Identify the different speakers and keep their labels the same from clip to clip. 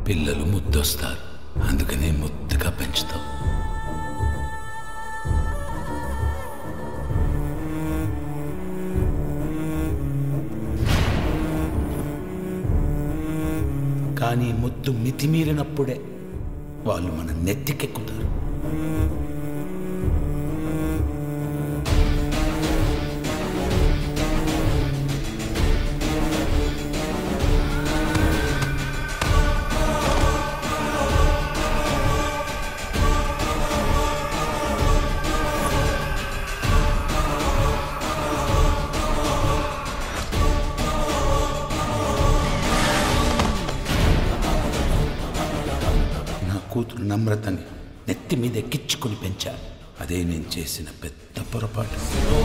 Speaker 1: పిల్లలు ముద్దొస్తారు అందుకనే ముద్దుగా పెంచుతాం కానీ ముద్దు మితిమీరినప్పుడే వాళ్ళు మన నెత్తికెక్కుతారు నా కూతురు నమ్రతని నెత్తి మీద ఎక్కించుకుని పెంచా అదే నేను చేసిన పెద్ద పొరపాటు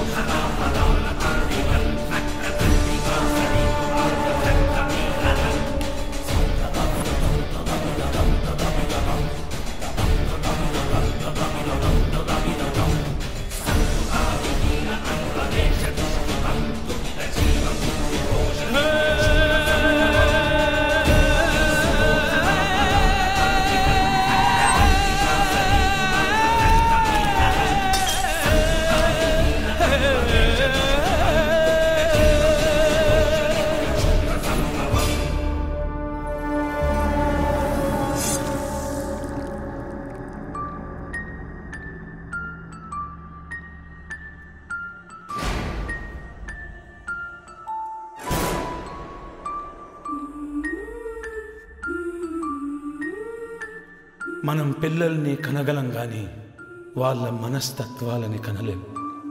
Speaker 1: మనం పిల్లల్ని కనగలం కానీ వాళ్ళ మనస్తత్వాలని కనలేం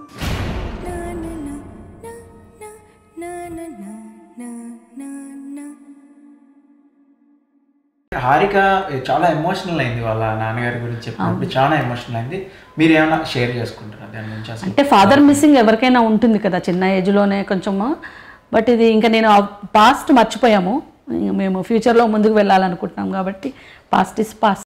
Speaker 2: హారిక చాలా ఎమోషనల్ అయింది వాళ్ళ నాన్నగారి గురించి చెప్పినప్పుడు చాలా ఎమోషనల్ అయింది మీరు ఏమైనా షేర్ చేసుకుంటారా దాని గురించి అసలు
Speaker 3: అంటే ఫాదర్ మిస్సింగ్ ఎవరికైనా ఉంటుంది కదా చిన్న ఏజ్లోనే కొంచెము బట్ ఇది ఇంకా నేను పాస్ట్ మర్చిపోయాము ఇంక మేము ఫ్యూచర్లో ముందుకు వెళ్ళాలనుకుంటున్నాం కాబట్టి పాస్ట్ ఇస్ పాస్ట్